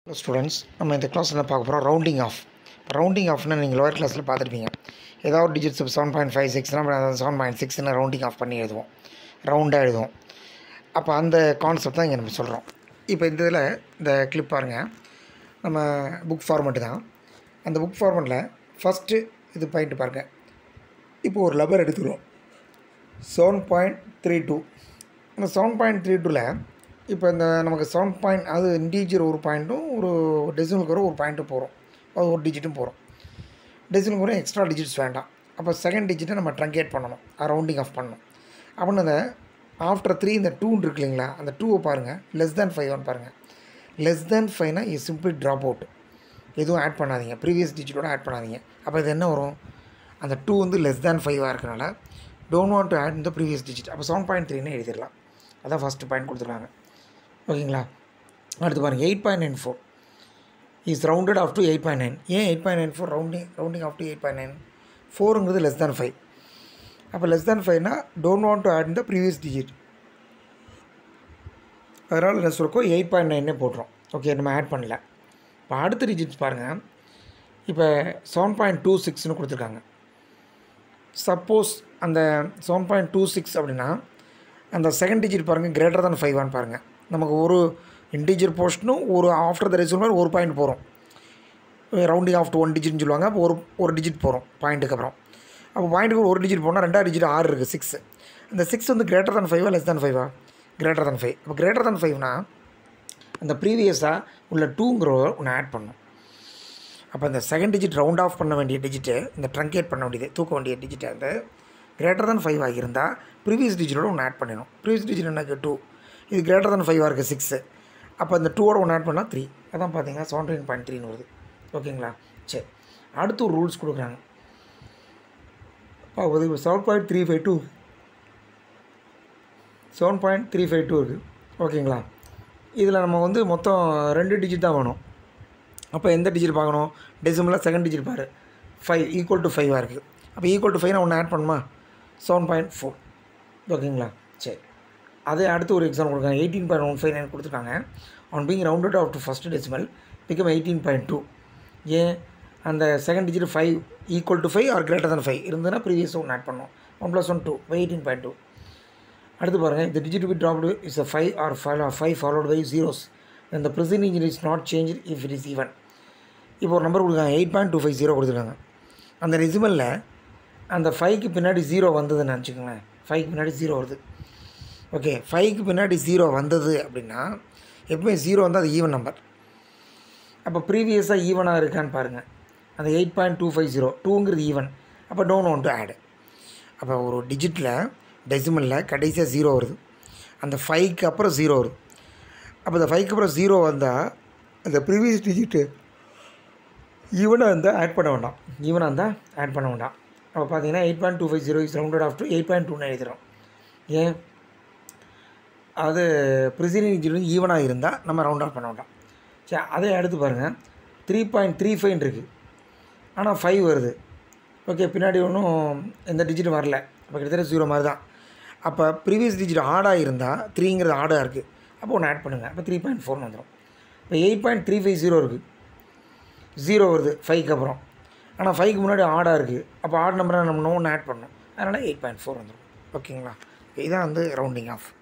students நம்ம இந்த class என்ன பார்க்க போகிறோம் ரவுண்டிங் ஆஃப் ரவுண்டிங் ஆஃப்னு நீங்கள் லோயர் கிளாஸில் பார்த்துருப்பீங்க ஏதாவது ஒரு டிஜிட்ஸ் செவன் பாயிண்ட் ஃபைவ் சிக்ஸ்னா செவன் பாயிண்ட் சிக்ஸ்னு ரவுண்டிங் ஆஃப் பண்ணி எழுதுவோம் ரவுண்டாக எழுதுவோம் அப்போ அந்த கான்செப்ட் தான் இங்கே நம்ம சொல்கிறோம் இப்போ இந்த இதில் இந்த கிளிப் பாருங்கள் நம்ம புக் ஃபார்மெட்டு தான் அந்த புக் ஃபார்மெட்டில் ஃபஸ்ட்டு இது பாயிண்ட் பாருங்கள் இப்போ ஒரு லெபர் எடுத்துக்கிறோம் செவன் பாயிண்ட் த்ரீ டூ இந்த செவன் பாயிண்ட் த்ரீ டூவில் இப்போ இந்த நமக்கு செவன் பாயிண்ட் அது இன்டீஜர் ஒரு பாயிண்ட்டும் ஒரு டெசிமலுக்கு வர ஒரு பாயிண்ட்டும் போகிறோம் அது ஒரு டிஜிட்டும் போகிறோம் டெசிமலுக்கு வர எக்ஸ்ட்ரா டிஜிட்ஸ் வேண்டாம் அப்போ செகண்ட் டிஜிட்டை நம்ம ட்ரங்கேட் பண்ணணும் ரவுண்டிங் ஆஃப் பண்ணணும் அப்படின்னு அந்த ஆஃப்டர் த்ரீ இந்த டூன்னு இருக்கு இல்லைங்களா அந்த டூவை பாருங்கள் லெஸ் தேன் ஃபைவ்னு பாருங்கள் லெஸ் தேன் ஃபைவ்னா இது சிம்பிள் ட்ராப் அவுட் எதுவும் ஆட் பண்ணாதீங்க ப்ரீவியஸ் டிஜிட்டோட ஆட் பண்ணாதீங்க அப்போ இது என்ன வரும் அந்த டூ வந்து லெஸ் தேன் ஃபைவாக இருக்கனால டோன்ட் வாண்ட் டு ஆட் இந்த ப்ரீவியஸ் டிஜிட் அப்போ செவன் பாயிண்ட் த்ரீன்னு எழுதிடலாம் அதான் ஃபஸ்ட்டு பாயிண்ட் கொடுத்துருக்காங்க ஓகேங்களா அடுத்து பாருங்கள் eight point nine four is rounded off to eight point nine ஏன் eight point nine four rounding rounding off to eight point nine ஃபோருங்கிறது லெஸ் தேன் ஃபைவ் அப்போ லெஸ் தேன் ஃபைவ்னா டோன்ட் வாண்ட் டு ஆட் இந்த previous digit அதனால் என்ன சொல்லிருக்கோம் eight point நைனே போட்டுரும் okay நம்ம add பண்ணல இப்போ அடுத்த டிஜிட்ஸ் பாருங்கள் இப்போ செவன் பாயிண்ட் டூ சிக்ஸ்னு கொடுத்துருக்காங்க சப்போஸ் அந்த செவன் பாயிண்ட் டூ சிக்ஸ் அப்படின்னா அந்த செகண்ட் டிஜிட் பாருங்கள் கிரேட்டர் தான் ஃபைவான்னு பாருங்கள் நமக்கு ஒரு இன்டீஜர் போர்ஷனும் ஒரு ஆஃப்டர் த ரிசல்ட் மாதிரி ஒரு பாயிண்ட் போகிறோம் ரவுண்டிங் ஆஃப் ஒன் டிஜிட்னு சொல்லுவாங்க அப்போ ஒரு ஒரு டிஜிட் போகிறோம் பாயிண்ட்டுக்கு அப்புறம் அப்போ பாயிண்ட்டுக்கு ஒரு டிஜிட் போனால் ரெண்டாவது டிஜிட் ஆறு இருக்குது சிக்ஸ் இந்த சிக்ஸ் வந்து கிரேட்டர் தான் ஃபைவா லெஸ் தான் ஃபைவா கிரேட்டர் தான் ஃபைவ் அப்போ கிரேட்டர் தான் ஃபைவ்னா அந்த ப்ரீவியஸாக உள்ள டூங்கிற ஒன்று ஆட் பண்ணும் அப்போ இந்த செகண்ட் டிஜிட் ரவுண்ட் ஆஃப் பண்ண வேண்டிய டிஜிட்டு இந்த ட்ரங்கேட் பண்ண வேண்டியது தூக்க வேண்டிய டிஜிட்டை வந்து கிரேட்டர் தான் ஃபைவ் ஆகியிருந்தால் ப்ரீவியஸ் டிஜிட்டோட ஒன்று ஆட் பண்ணிடும் ப்ரீவியஸ் டிஜிட் எனக்கு டூ இது கிரேட்டர் தான் ஃபைவாக இருக்குது சிக்ஸு அப்போ இந்த டூவோட ஒன்று ஆட் பண்ணால் த்ரீ அதான் பார்த்தீங்கன்னா செவன்டீன் பாயிண்ட் த்ரீன்னு வருது ஓகேங்களா சரி அடுத்து ஒரு ரூல்ஸ் கொடுக்குறாங்க பார்க்கும்போது இப்போ seven point three five two seven point three five two இருக்குது ஓகேங்களா இதில் நம்ம வந்து மொத்தம் ரெண்டு டிஜிட் தான் வேணும் அப்போ எந்த டிஜிட் பார்க்கணும் டெசிமலாக செகண்ட் டிஜிட் பாரு ஃபைவ் ஈக்குவல் டு ஃபைவாக இருக்குது அப்போ ஈக்குவல் டு ஃபைவ் நான் ஒன்று ஆட் பண்ணுமா செவன் பாயிண்ட் ஃபோர் ஓகேங்களா சரி அதே அடுத்து ஒரு எக்ஸாம் கொடுக்குறாங்க eighteen point one five nine கொடுத்துருக்காங்க on being rounded off to first decimal become eighteen point two ஏன் அந்த second digit five equal to five or greater than five இருந்ததுன்னா ப்ரீவியஸ் ஒன்று ஆட் பண்ணோம் one plus one two by eighteen point two அடுத்து பாருங்கள் இந்த digit be dropped is a five or five followed by zeros இந்த present is not change if it is even இப்போ ஒரு number கொடுக்குறாங்க eight point two five zero கொடுத்துருக்காங்க அந்த ரெசிமலில் அந்த ஃபைவ்க்கு பின்னாடி ஜீரோ வந்ததுன்னு நினச்சிக்கோங்களேன் ஃபைவ்க்கு பின்னாடி ஜீரோ வருது ஓகே ஃபைவ்க்கு பின்னாடி ஜீரோ வந்தது அப்படின்னா எப்பவுமே ஜீரோ வந்து அது ஈவன் நம்பர் அப்போ ப்ரீவியஸாக ஈவனாக இருக்கான்னு பாருங்கள் அந்த eight point two five zero டூங்கிறது ஈவன் அப்போ டோன்ட் ஒன் டு ஆடு அப்போ ஒரு டிஜிட்டில் டெசிமலில் கடைசியாக ஜீரோ வருது அந்த ஃபைவ்க்கு அப்புறம் ஜீரோ வருது அப்போ இந்த ஃபைவ்க்கு அப்புறம் ஜீரோ வந்தால் அந்த ப்ரீவியஸ் டிஜிட்டு ஈவனாக இருந்தால் ஆட் பண்ண வேண்டாம் ஈவனாக இருந்தால் ஆட் பண்ண வேண்டாம் அப்போ பார்த்தீங்கன்னா eight point two five zero is rounded off to eight point டூன்னு எழுதுகிறோம் ஏன் அது ப்ரிசைடிங் டிஜிட் ஈவனாக இருந்தால் நம்ம ரவுண்ட் ஆஃப் பண்ண வேண்டாம் சரி அதே அடுத்து பாருங்கள் த்ரீ பாயிண்ட் த்ரீ ஃபைவ் இருக்குது ஆனால் ஃபைவ் வருது ஓகே பின்னாடி ஒன்றும் எந்த டிஜிட்டும் வரல அப்போ கிட்டத்தட்ட ஜீரோ மாதிரி தான் அப்போ ப்ரீவியஸ் டிஜிட் ஆடாக இருந்தால் த்ரீங்கிறது ஆடாக இருக்குது அப்போ ஒன்று ஆட் பண்ணுங்கள் அப்போ த்ரீ பாயிண்ட் ஃபோர்னு வந்துடும் இப்போ eight point three five zero இருக்குது ஜீரோ வருது ஃபைவ்க்கு அப்புறம் ஆனால் ஃபைவ்க்கு முன்னாடி ஆடாக இருக்குது அப்போ ஆட் நம்பரை நம்ம ஒன்று ஆட் பண்ணணும் அதனால் எயிட் பாயிண்ட் ஃபோர் வந்துடும் ஓகேங்களா இதான் வந்து ரவுண்டிங் ஆஃப்